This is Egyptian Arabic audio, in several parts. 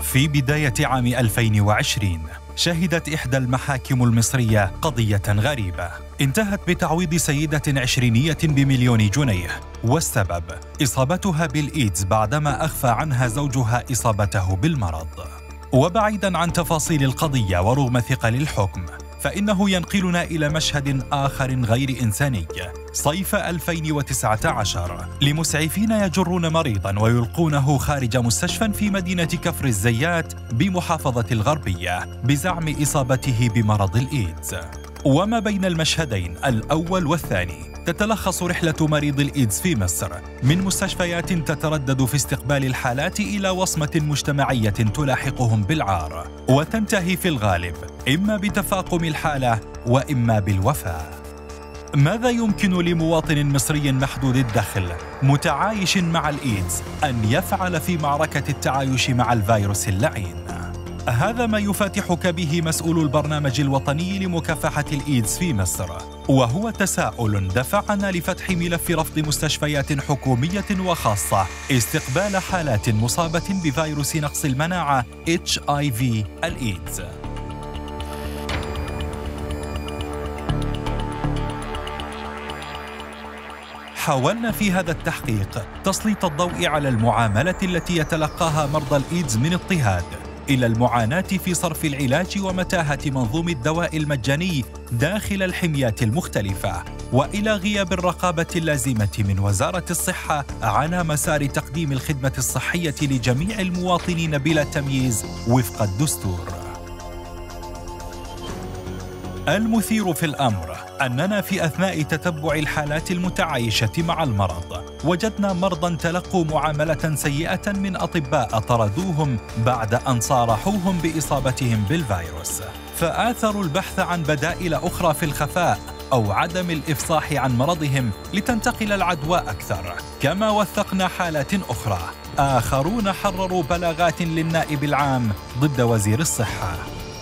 في بداية عام 2020 شهدت إحدى المحاكم المصرية قضية غريبة انتهت بتعويض سيدة عشرينية بمليون جنيه والسبب إصابتها بالإيدز بعدما أخفى عنها زوجها إصابته بالمرض وبعيدا عن تفاصيل القضية ورغم ثقل الحكم فإنه ينقلنا إلى مشهد آخر غير إنساني صيف 2019 لمسعفين يجرون مريضا ويلقونه خارج مستشفى في مدينة كفر الزيات بمحافظة الغربية بزعم إصابته بمرض الإيدز وما بين المشهدين الأول والثاني تتلخص رحلة مريض الإيدز في مصر من مستشفيات تتردد في استقبال الحالات إلى وصمة مجتمعية تلاحقهم بالعار وتنتهي في الغالب إما بتفاقم الحالة وإما بالوفاة ماذا يمكن لمواطن مصري محدود الدخل متعايش مع الإيدز أن يفعل في معركة التعايش مع الفيروس اللعين؟ هذا ما يفاتحك به مسؤول البرنامج الوطني لمكافحة الإيدز في مصر وهو تساؤل دفعنا لفتح ملف رفض مستشفيات حكومية وخاصة استقبال حالات مصابة بفيروس نقص المناعة HIV الإيدز حاولنا في هذا التحقيق تسليط الضوء على المعاملة التي يتلقاها مرضى الإيدز من اضطهاد الى المعاناه في صرف العلاج ومتاهه منظوم الدواء المجاني داخل الحميات المختلفه والى غياب الرقابه اللازمه من وزاره الصحه على مسار تقديم الخدمه الصحيه لجميع المواطنين بلا تمييز وفق الدستور المثير في الامر اننا في اثناء تتبع الحالات المتعايشه مع المرض وجدنا مرضى تلقوا معامله سيئه من اطباء طردوهم بعد ان صارحوهم باصابتهم بالفيروس فاثروا البحث عن بدائل اخرى في الخفاء او عدم الافصاح عن مرضهم لتنتقل العدوى اكثر كما وثقنا حالات اخرى اخرون حرروا بلاغات للنائب العام ضد وزير الصحه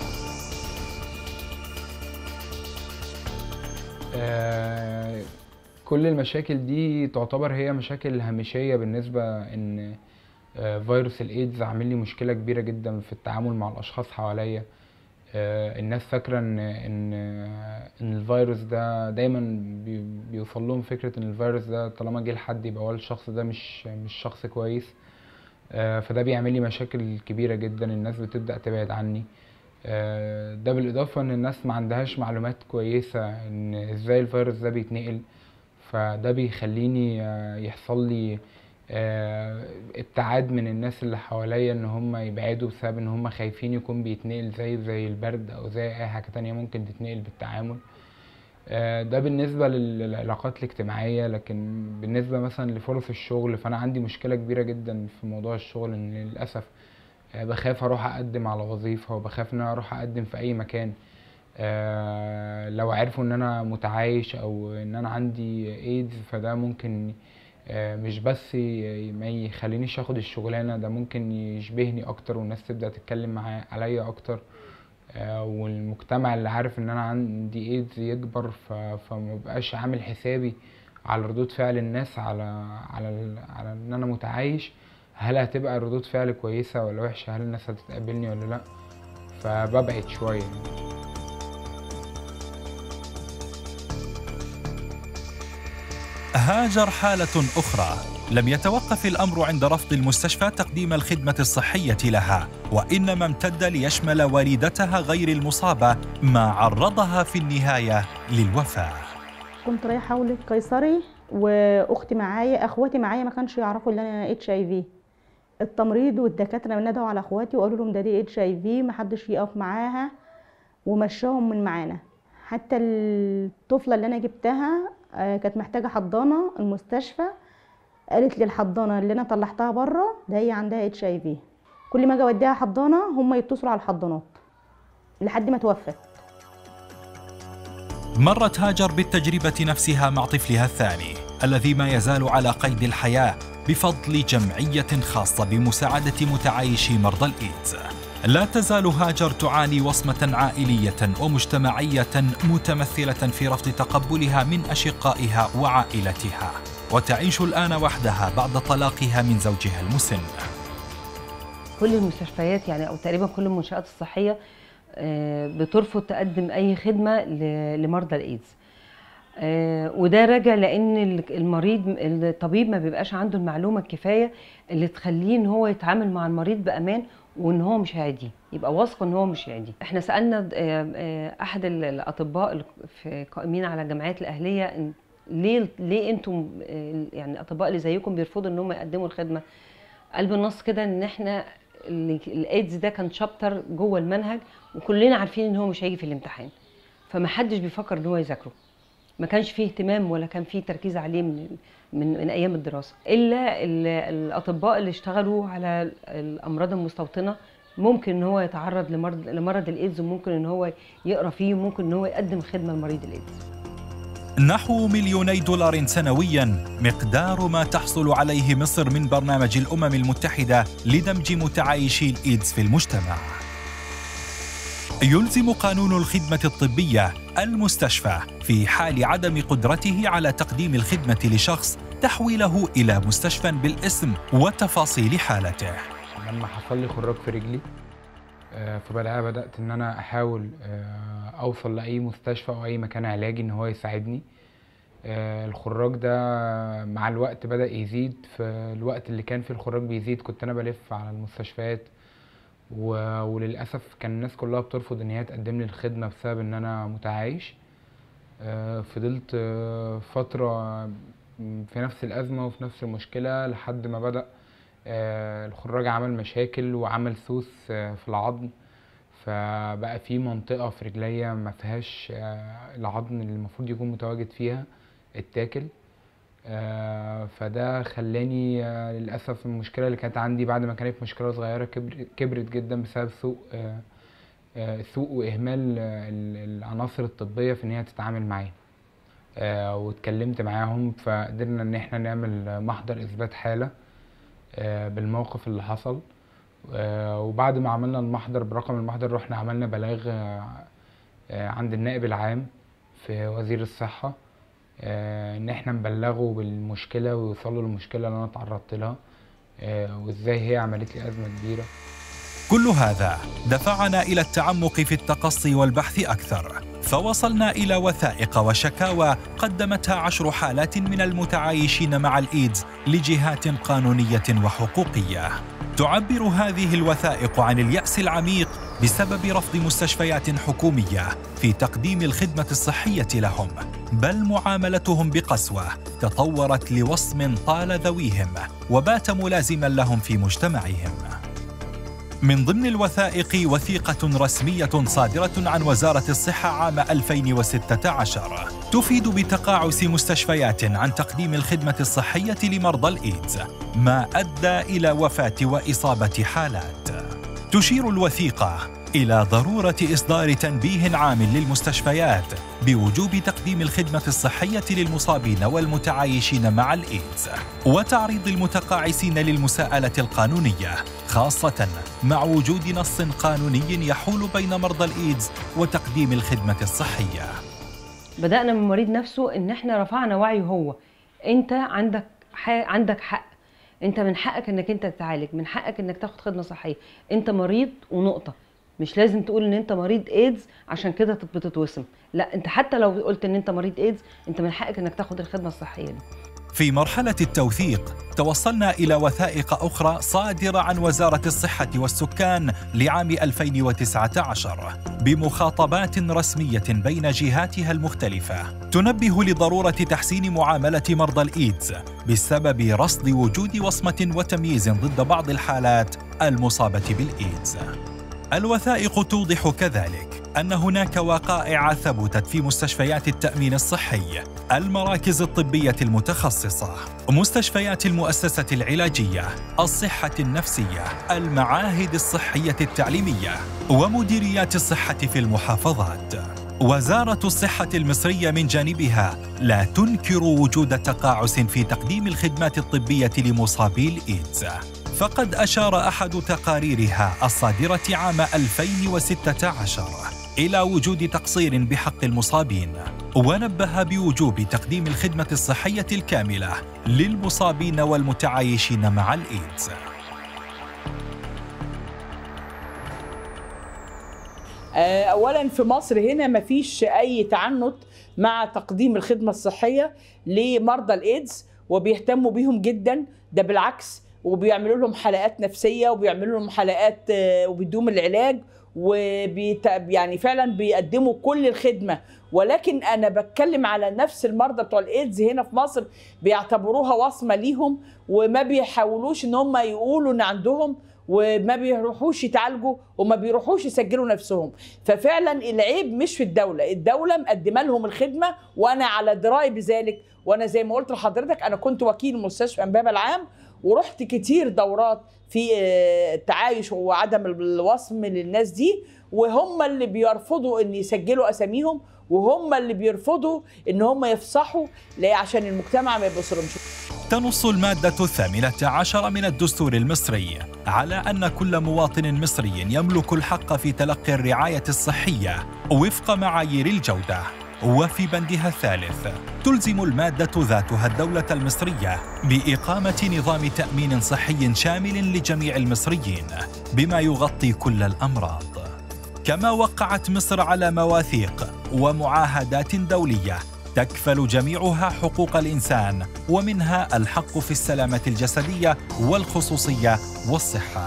آه، كل المشاكل دي تعتبر هي مشاكل هامشية بالنسبة ان آه، فيروس الايدز عامل لي مشكلة كبيرة جدا في التعامل مع الاشخاص حواليا آه، الناس فاكرة ان ان ان الفيروس ده دايما بي- بيوصل لهم فكرة ان الفيروس ده طالما جه لحد يبقى هو الشخص ده مش مش شخص كويس آه، فده بيعمل لي مشاكل كبيرة جدا الناس بتبدأ تبعد عني آه، ده بالإضافة إن الناس ما عندهاش معلومات كويسة إن إزاي الفيروس ده بيتنقل فده بيخليني آه، يحصل لي آه، ابتعاد من الناس اللي حواليا إن هم يبعدوا بسبب إن هم خايفين يكون بيتنقل زي زي البرد أو زي أي حاجة تانية ممكن تتنقل بالتعامل آه، ده بالنسبة لل- للعلاقات الاجتماعية لكن بالنسبة مثلا لفرص الشغل فأنا عندي مشكلة كبيرة جدا في موضوع الشغل إن للأسف آه، بخاف اروح اقدم على وظيفة وبخاف ان انا اروح اقدم في اي مكان آه، لو عرفوا ان انا متعايش او ان انا عندي ايدز فده ممكن آه، مش بس ي- ما يخلينيش اخد الشغلانة ده ممكن يشبهني اكتر والناس تبدأ تتكلم معايا عليا اكتر آه، والمجتمع اللي عارف ان انا عندي ايدز يكبر ف- فمبقاش عامل حسابي على ردود فعل الناس على على ال- على ان انا متعايش هل هتبقى ردود فعل كويسة ولا وحشة هل الناس هتتقبلني ولا لأ فببعد شوية هاجر حالة أخرى لم يتوقف الأمر عند رفض المستشفى تقديم الخدمة الصحية لها وإنما امتد ليشمل والدتها غير المصابة ما عرضها في النهاية للوفاة كنت رايحه اولد قيصري واختي معايا اخواتي معايا ما كانش يعرفوا ان انا اتش اي في التمريض والدكاتره ندهوا على اخواتي وقالوا لهم ده دي اتش اي في محدش يقف معاها ومشاهم من معانا حتى الطفله اللي انا جبتها آه، كانت محتاجه حضانه المستشفى قالت لي الحضانه اللي انا طلعتها بره ده هي عندها اتش اي في كل ما اجي اوديها حضانه هم يتصلوا على الحضانات لحد ما توفت مرت هاجر بالتجربة نفسها مع طفلها الثاني الذي ما يزال على قيد الحياة بفضل جمعية خاصة بمساعدة متعايشي مرضى الإيدز لا تزال هاجر تعاني وصمة عائلية ومجتمعية متمثلة في رفض تقبلها من أشقائها وعائلتها وتعيش الآن وحدها بعد طلاقها من زوجها المسن كل المستشفيات يعني او تقريبا كل المنشات الصحيه آه، بترفض تقدم اي خدمه ل- لمرضى الايدز آه، وده راجع لان ال- المريض الطبيب ما بيبقاش عنده المعلومه الكفايه اللي تخليه ان هو يتعامل مع المريض بامان وان هو مش هيعديه يبقى واثق ان هو مش هيعديه احنا سالنا آه، آه، احد ال- الاطباء اللي في قائمين على الجامعات الاهليه إن ليه ليه انتم آه، يعني الاطباء اللي زيكم بيرفضوا ان هم يقدموا الخدمه قال بالنص كده ان احنا ال- الايدز ده كان شابتر جوه المنهج وكلنا عارفين ان هو مش هيجي في الامتحان فما حدش بيفكر ان هو يذاكره ما كانش فيه اهتمام ولا كان فيه تركيز عليه من من, من ايام الدراسه الا ال- الاطباء اللي اشتغلوا على الامراض المستوطنه ممكن ان هو يتعرض لمرض لمرض الايدز وممكن ان هو يقرا فيه وممكن ان هو يقدم خدمه لمريض الايدز نحو مليوني دولار سنويا مقدار ما تحصل عليه مصر من برنامج الامم المتحده لدمج متعايشي الايدز في المجتمع. يلزم قانون الخدمه الطبيه المستشفى في حال عدم قدرته على تقديم الخدمه لشخص تحويله الى مستشفى بالاسم وتفاصيل حالته. لما حصل لي خراج في رجلي آه، فبدأ بدأت إن أنا أحاول آه، أوصل لأي مستشفى أو أي مكان علاجي إن هو يساعدني آه، الخراج ده مع الوقت بدأ يزيد في الوقت اللي كان فيه الخراج بيزيد كنت أنا بلف على المستشفيات و- وللأسف كان الناس كلها بترفض إن هي تقدم لي الخدمة بسبب إن أنا متعايش آه، فضلت آه، فترة في نفس الأزمة وفي نفس المشكلة لحد ما بدأ آه، الخراج عمل مشاكل وعمل سوس آه، في العظم فبقى في منطقة في رجليا ما فيهاش آه، العظم اللي المفروض يكون متواجد فيها اتاكل آه، فده خلاني آه، للأسف المشكلة اللي كانت عندي بعد ما كانت مشكلة صغيرة كبر- كبرت جدا بسبب سوء آه، آه، سوء وإهمال آه، ال- العناصر الطبية في إن هي تتعامل معايا آه، واتكلمت معاهم فقدرنا إن احنا نعمل محضر إثبات حالة آه، بالموقف اللي حصل آه، وبعد ما عملنا المحضر برقم المحضر رحنا عملنا بلاغ آه، آه، عند النائب العام في وزير الصحة آه، ان احنا نبلغه بالمشكلة ويوصلوا المشكلة اللي انا اتعرضت لها آه، وازاي هي عملت لي ازمة كبيرة كل هذا دفعنا الى التعمق في التقصي والبحث اكثر فوصلنا الى وثائق وشكاوى قدمتها عشر حالات من المتعايشين مع الايدز لجهات قانونيه وحقوقيه تعبر هذه الوثائق عن الياس العميق بسبب رفض مستشفيات حكوميه في تقديم الخدمه الصحيه لهم بل معاملتهم بقسوه تطورت لوصم طال ذويهم وبات ملازما لهم في مجتمعهم من ضمن الوثائق وثيقة رسمية صادرة عن وزارة الصحة عام 2016 تفيد بتقاعس مستشفيات عن تقديم الخدمة الصحية لمرضى الإيدز ما أدى إلى وفاة وإصابة حالات تشير الوثيقة إلى ضرورة إصدار تنبيه عام للمستشفيات بوجوب تقديم الخدمة الصحية للمصابين والمتعايشين مع الإيدز وتعريض المتقاعسين للمساءلة القانونية خاصة مع وجود نص قانوني يحول بين مرضى الإيدز وتقديم الخدمة الصحية بدانا من المريض نفسه ان احنا رفعنا وعيه هو انت عندك ح... عندك حق انت من حقك انك انت تتعالج من حقك انك تاخد خدمه صحيه انت مريض ونقطه مش لازم تقول ان انت مريض ايدز عشان كده بتتوسم لا انت حتى لو قلت ان انت مريض ايدز انت من حقك انك تاخد الخدمه الصحيه دي في مرحلة التوثيق توصلنا إلى وثائق أخرى صادرة عن وزارة الصحة والسكان لعام 2019 بمخاطبات رسمية بين جهاتها المختلفة تنبه لضرورة تحسين معاملة مرضى الإيدز بسبب رصد وجود وصمة وتمييز ضد بعض الحالات المصابة بالإيدز. الوثائق توضح كذلك أن هناك وقائع ثبتت في مستشفيات التأمين الصحي، المراكز الطبية المتخصصة، مستشفيات المؤسسة العلاجية، الصحة النفسية، المعاهد الصحية التعليمية، ومديريات الصحة في المحافظات. وزارة الصحة المصرية من جانبها لا تنكر وجود تقاعس في تقديم الخدمات الطبية لمصابي الإيدز. فقد أشار أحد تقاريرها الصادرة عام 2016 إلى وجود تقصير بحق المصابين ونبه بوجوب تقديم الخدمة الصحية الكاملة للمصابين والمتعايشين مع الإيدز آه، اولا في مصر هنا ما فيش اي تعنت مع تقديم الخدمه الصحيه لمرضى الايدز وبيهتموا بيهم جدا ده بالعكس وبيعملوا لهم حلقات نفسيه وبيعملوا لهم حلقات آه، وبيدوهم العلاج وبيت يعني فعلا بيقدموا كل الخدمه ولكن انا بتكلم على نفس المرضى بتوع الايدز هنا في مصر بيعتبروها وصمه ليهم وما بيحاولوش ان هم يقولوا ان عندهم وما بيروحوش يتعالجوا وما بيروحوش يسجلوا نفسهم ففعلا العيب مش في الدوله الدوله مقدمه لهم الخدمه وانا على درايه بذلك وانا زي ما قلت لحضرتك انا كنت وكيل مستشفى امبابه العام ورحت كتير دورات في آه، التعايش وعدم الوصم للناس دي وهم اللي بيرفضوا ان يسجلوا اساميهم وهم اللي بيرفضوا ان هم يفصحوا ليه عشان المجتمع ما يبصرهمش تنص المادة الثامنة عشر من الدستور المصري على أن كل مواطن مصري يملك الحق في تلقي الرعاية الصحية وفق معايير الجودة وفي بندها الثالث تلزم المادة ذاتها الدولة المصرية بإقامة نظام تأمين صحي شامل لجميع المصريين بما يغطي كل الأمراض كما وقعت مصر على مواثيق ومعاهدات دوليه تكفل جميعها حقوق الانسان ومنها الحق في السلامه الجسديه والخصوصيه والصحه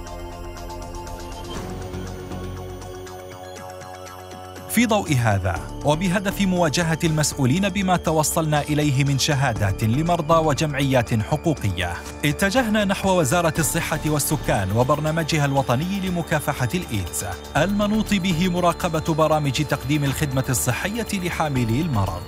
في ضوء هذا وبهدف مواجهه المسؤولين بما توصلنا اليه من شهادات لمرضى وجمعيات حقوقيه اتجهنا نحو وزاره الصحه والسكان وبرنامجها الوطني لمكافحه الايدز المنوط به مراقبه برامج تقديم الخدمه الصحيه لحاملي المرض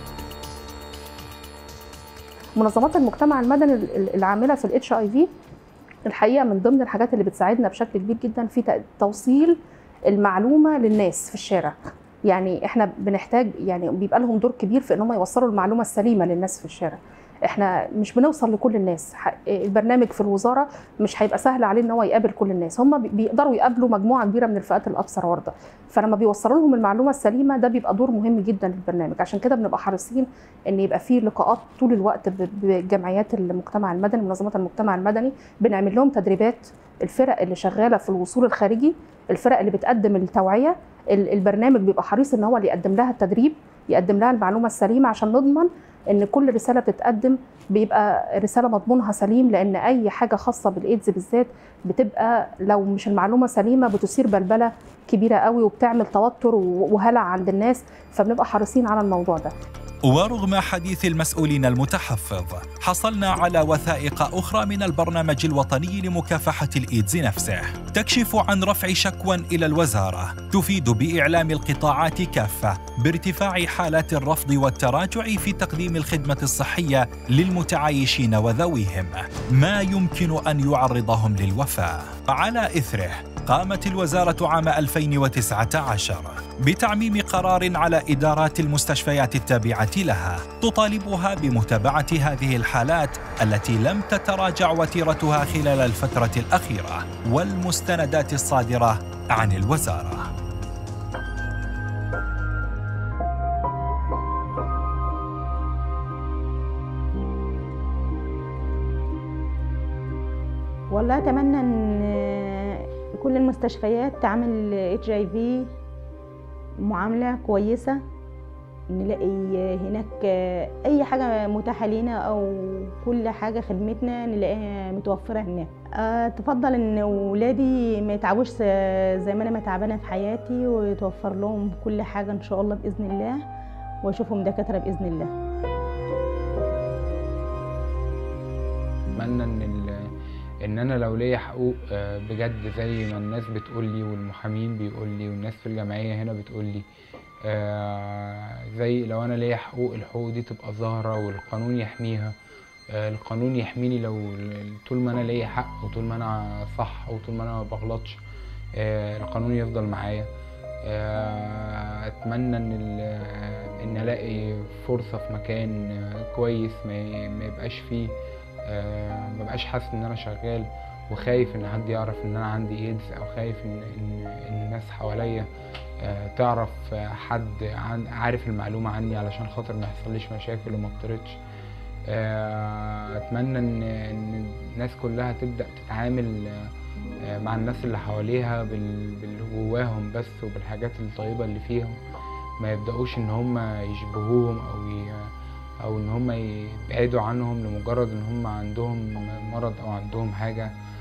منظمات المجتمع المدني العامله في الاتش اي في الحقيقه من ضمن الحاجات اللي بتساعدنا بشكل كبير جدا في توصيل المعلومه للناس في الشارع يعني احنا بنحتاج يعني بيبقى لهم دور كبير في ان هم يوصلوا المعلومه السليمه للناس في الشارع احنا مش بنوصل لكل الناس البرنامج في الوزاره مش هيبقى سهل عليه ان هو يقابل كل الناس هم بيقدروا يقابلوا مجموعه كبيره من الفئات الاكثر عرضه فلما بيوصلوا لهم المعلومه السليمه ده بيبقى دور مهم جدا للبرنامج عشان كده بنبقى حريصين ان يبقى فيه لقاءات طول الوقت بجمعيات المجتمع المدني منظمات المجتمع المدني بنعمل لهم تدريبات الفرق اللي شغاله في الوصول الخارجي الفرق اللي بتقدم التوعيه البرنامج بيبقى حريص ان هو اللي يقدم لها التدريب يقدم لها المعلومه السليمه عشان نضمن ان كل رساله بتتقدم بيبقى رساله مضمونها سليم لان اي حاجه خاصه بالايدز بالذات بتبقى لو مش المعلومه سليمه بتثير بلبله كبيره قوي وبتعمل توتر وهلع عند الناس فبنبقى حريصين على الموضوع ده ورغم حديث المسؤولين المتحفظ حصلنا على وثائق أخرى من البرنامج الوطني لمكافحة الإيدز نفسه تكشف عن رفع شكوى إلى الوزارة تفيد بإعلام القطاعات كافة بارتفاع حالات الرفض والتراجع في تقديم الخدمة الصحية للمتعايشين وذويهم ما يمكن أن يعرضهم للوفاة على إثره قامت الوزارة عام 2019 بتعميم قرار على إدارات المستشفيات التابعة لها تطالبها بمتابعة هذه الحالات التي لم تتراجع وتيرتها خلال الفترة الأخيرة والمستندات الصادرة عن الوزارة. والله اتمنى ان كل المستشفيات تعمل اتش اي في معامله كويسه نلاقي هناك اي حاجه متاحه لينا او كل حاجه خدمتنا نلاقيها متوفره هناك اتفضل ان ولادي ما يتعبوش زي ما انا متعبانه في حياتي ويتوفر لهم كل حاجه ان شاء الله باذن الله واشوفهم دكاتره باذن الله اتمنى ان ان انا لو ليا حقوق بجد زي ما الناس بتقول لي والمحامين بيقول لي والناس في الجمعيه هنا بتقول لي زي لو انا ليا حقوق الحقوق دي تبقى ظاهره والقانون يحميها القانون يحميني لو طول ما انا ليا حق وطول ما انا صح وطول ما انا ما بغلطش القانون يفضل معايا اتمنى ان ان الاقي فرصه في مكان كويس ما يبقاش فيه ما بقاش حاسس ان انا شغال وخايف ان حد يعرف ان انا عندي ايدز او خايف ان ان, إن الناس حواليا تعرف حد عن عارف المعلومه عني علشان خاطر ما يحصليش مشاكل وما اضطرتش اتمنى ان ان الناس كلها تبدا تتعامل آه، مع الناس اللي حواليها بال- باللي جواهم بس وبالحاجات الطيبة اللي فيهم ما يبدأوش ان هم يشبهوهم او ي... او ان هم يبعدوا عنهم لمجرد ان هم عندهم مرض او عندهم حاجة